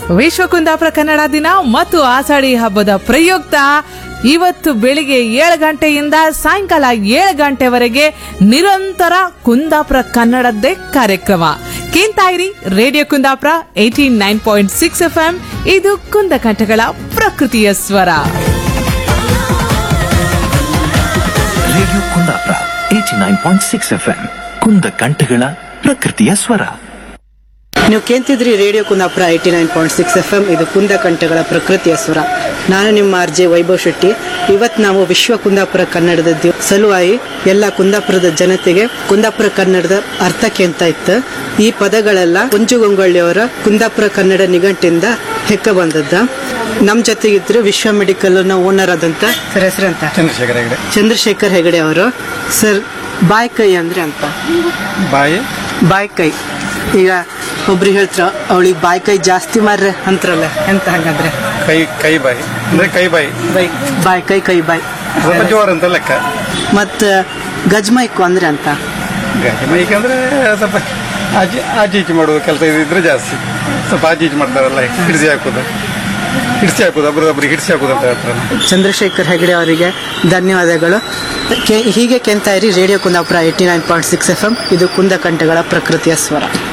ವಿಶ್ವ ಕುಂದಾಪುರ ಕನ್ನಡ ದಿನ ಮತ್ತು ಆಷಾಢಿ ಹಬ್ಬದ ಪ್ರಯುಕ್ತ ಇವತ್ತು ಬೆಳಿಗ್ಗೆ ಏಳು ಗಂಟೆಯಿಂದ ಸಾಯಂಕಾಲ ಏಳು ಗಂಟೆವರೆಗೆ ನಿರಂತರ ಕುಂದಾಪುರ ಕನ್ನಡದ್ದೇ ಕಾರ್ಯಕ್ರಮ ಕೇಂತಾಯಿರಿ radio Kundapura eighty nine point six F M ಇದು ಕುಂದಕಂಠಗಳ ಪ್ರಕೃತಿಯ ಸ್ವರ radio Kundapura eighty nine point six F M ಕುಂದ ಕಂಠಗಳ ಪ್ರಕೃತಿಯ ಸ್ವರ ನೀವು ಕೇಳ್ತಿದ್ರಿ radio Kundapura eighty nine point six F M ಇದು ಕುಂದ ಕಂಠಗಳ ಪ್ರಕೃತಿಯ ಸ್ವರ ನಾನು ನಿಮ್ಮ ಆರ್ಜೆ ವೈಭವ್ ಶೆಟ್ಟಿ ಇವತ್ತು ನಾವು ವಿಶ್ವ ಕುಂದಾಪುರ ಕನ್ನಡದ ದಿವ ಸಲುವಾಗಿ ಎಲ್ಲ ಕುಂದಾಪುರದ ಜನತೆಗೆ ಕುಂದಾಪುರ ಕನ್ನಡದ ಅರ್ಥಕ್ಕೆ ಅಂತ ಇತ್ತು ಈ ಪದಗಳೆಲ್ಲ ಕುಂಜುಗೊಂಗೊಳ್ಳಿಯವರ ಕುಂದಾಪುರ ಕನ್ನಡ ನಿಘಂಟಿಂದ ಹೆಕ್ಕ ಬಂದದ್ದ ನಮ್ಮ ಜೊತೆಗಿದ್ರು ವಿಶ್ವ ಮೆಡಿಕಲ್ ನ ಓನರ್ ಆದಂತ ಸರ್ ಹೆಸರಂತ ಚಂದ್ರಶೇಖರ ಹೆಗಡೆ ಚಂದ್ರಶೇಖರ್ ಹೆಗಡೆ ಅವರು ಸರ್ ಬಾಯ್ ಕೈ ಅಂದ್ರೆ ಅಂತ ಬಾಯಿ ಬಾಯ್ ಕೈ ಈಗ ಒಬ್ರು ಹೇಳ್ತಾರ ಅವಳಿಗೆ ಬಾಯ್ ಕೈ ಜಾಸ್ತಿ ಮಾರ್ರೆ ಅಂತಾರಲ್ಲ ಎಂತ ಹಂಗಂದ್ರೆ ಕೈ ಕೈ ಬಾಯಿ ಅಂದ್ರೆ ಕೈ ಬಾಯಿ ಬೈ ಬಾಯ್ ಕೈ ಕೈ ಬಾಯ್ ಸ್ವಲ್ಪ ಜೋರ್ ಅಂತ ಲೆಕ್ಕ ಮತ್ತ ಗಜ್ಮೈಕು ಅಂದ್ರೆ ಅಂತ ಗಾಡಿ ಮೈಕ್ ಅಂದ್ರೆ ಸ್ವಲ್ಪ ಆಚೆ ಆಚೆ ಈಚೆ ಮಾಡುವ ಕೆಲಸ ಇದ್ರೆ ಜಾಸ್ತಿ ಸ್ವಲ್ಪ ಆಚೆ ಈಚೆ ಮಾಡ್ತಾರಲ್ಲ ಹಿಡಿಸಿ ಹಾಕೋದು ಹಿಡಿಸಿ ಹಾಕೋದು ಒಬ್ರಿಗೊಬ್ರಿಗೆ ಹಿಡಿಸಿ ಹಾಕೋದು ಅಂತ ಹೇಳ್ತಾರೆ ಚಂದ್ರಶೇಖರ್ ಹೆಗಡೆ ಅವರಿಗೆ ಧನ್ಯವಾದಗಳು ಕೆ- ಹೀಗೆ ಕೆಂತಾಯಿರಿ radio Kundapura eighty nine point six F M ಇದು ಕುಂದಕಂಠಗಳ ಪ್ರಕೃತಿಯ ಸ್ವರ